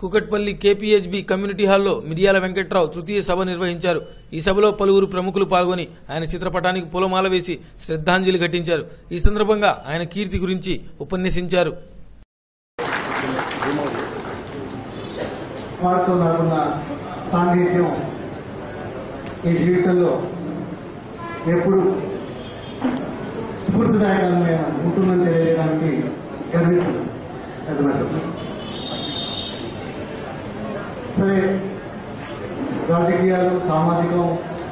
Kukatpally KPHB community హాల్లో మిరియాల వెంకట్రావు తృతీయ సభ నిర్వహించారు ఈ సభలో పలువురు ప్రముఖులు పాల్గొని ఆయన చిత్రపటానికి పూలమాల వేసి శ్రద్ధాంజలి ఘటించారు ఈ సందర్భంగా ఆయన కీర్తి గురించి ఉపన్యసించారు వారితో నాకున్న సాన్నిధ్యం ఈ జీవితంలో ఎప్పుడు స్ఫూర్తిదాయకంగా ఉంటుందని తెలియజేయడానికి గర్విస్తున్నాను as a matter of fact. సరే రాజకీయాలు సామాజికం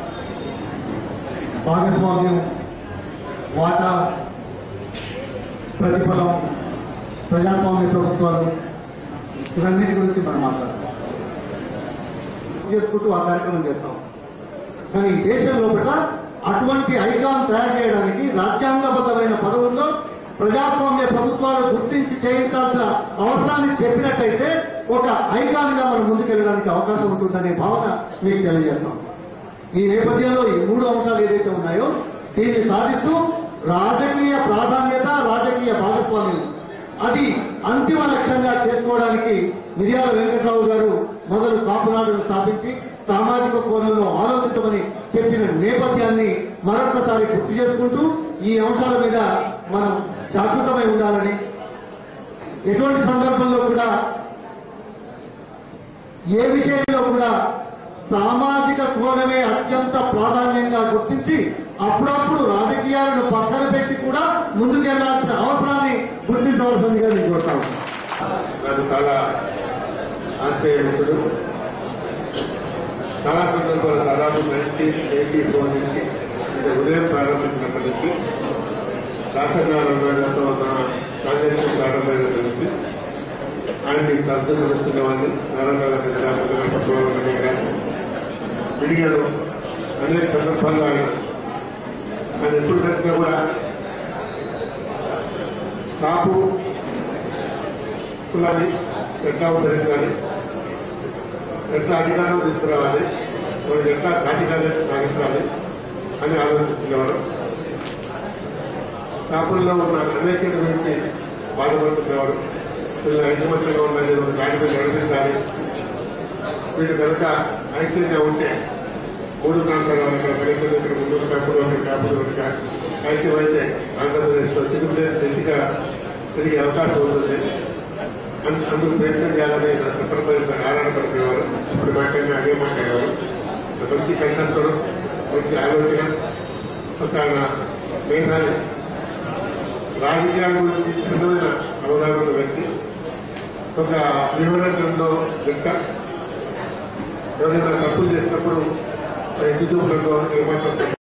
భాగస్వామ్యం వాటా ప్రతిఫలం ప్రజాస్వామ్య ప్రభుత్వాలు ఇవన్నిటి గురించి మనం మాట్లాడతాం చేసుకుంటూ ఆ కార్యక్రమం చేస్తాం కానీ ఈ దేశం లోపల అటువంటి ఐకాన్ తయారు చేయడానికి రాజ్యాంగబద్ధమైన పదవుల్లో ప్రజాస్వామ్య ప్రభుత్వాలు గుర్తించి చేయించాల్సిన అవసరాన్ని చెప్పినట్టయితే ఒక ఐకాన్ గా మనం ముందుకెళ్ళడానికి అవకాశం ఉంటుందనే భావన మీకు తెలియజేస్తాం ఈ నేపథ్యంలో ఈ మూడు అంశాలు ఏదైతే ఉన్నాయో దీన్ని సాధిస్తూ రాజకీయ ప్రాధాన్యత రాజకీయ భాగస్వామ్యం అది అంతిమ లక్ష్యంగా చేసుకోవడానికి మిర్యాల వెంకట్రావు గారు మొదలు కాపునాడును స్థాపించి సామాజిక కోణంలో ఆలోచించమని చెప్పిన నేపథ్యాన్ని మరొకసారి గుర్తు చేసుకుంటూ ఈ అంశాల మీద మనం జాగృతమై ఉండాలని ఎటువంటి సందర్భంలో కూడా ఏ విషయంలో కూడా సామాజిక కోణమే అత్యంత ప్రాధాన్యంగా గుర్తించి అప్పుడప్పుడు రాజకీయాలను పక్కన పెట్టి కూడా ముందుకెళ్లాల్సిన అవసరాన్ని గుర్తించవలసిందిగా నేను కోరుతా ఉన్నాను. నాకు చాలా ఆశ్చర్యముడు చాలా సందర్భాలు దాదాపు నైన్టీన్ ఎయిటీ ఫోర్ నుంచి అంటే ఉదయం ప్రారంభించినప్పటి నుంచి శాసనారాయణ గారితో నా కాంగ్రెస్ ప్రారంభమైన నుంచి ఆయన్ని తరచు తెలుసుకునేవాడిని నారాయణ గారు విడిగాను అనేక సందర్భాల్లో ఆయన ఆయన ఎప్పుడు కలిసినా కూడా కాపు కులాన్ని ఎట్లా ఉద్ధరించాలి ఎట్లా అధికారం తీసుకురావాలి వాళ్ళు ఎట్లా కాటికాలను సాగించాలి అని ఆలోచించుకునేవారు కాపుల్లో ఉన్న అనేక గురించి బాధపడుతున్నవారు వీళ్ళ ఐకమత్యంగా ఉన్నది ఒక దాని మీద నడిపించాలి వీళ్ళు కనుక ఐక్యంగా ఉంటే మూడు ప్రాంతాల ఇక్కడ పదిహేను ఇక్కడ ముందు కాపులు ఇక్కడ కాపులు ఇక్కడ ఐక్యమైతే ఆంధ్రప్రదేశ్లో చిరుదే దిశగా తిరిగే అవకాశం ఉంటుంది అన్- అందుకు ప్రయత్నం చేయాలని చెప్పడం ఆరాటపడుతున్నారు ఇప్పుడు మాట్లాడిన అదే మాట్లాడేవారు మంచి కంఠస్వరం మంచి ఆలోచన ఒక మేధావి రాజకీయాల గురించి చిన్నమైన అవగాహన వ్యక్తి ఒక వివరణలో దిట్ట ఎవరైనా తప్పులు చేసినప్పుడు ఎదుగులో ఏమాత్రం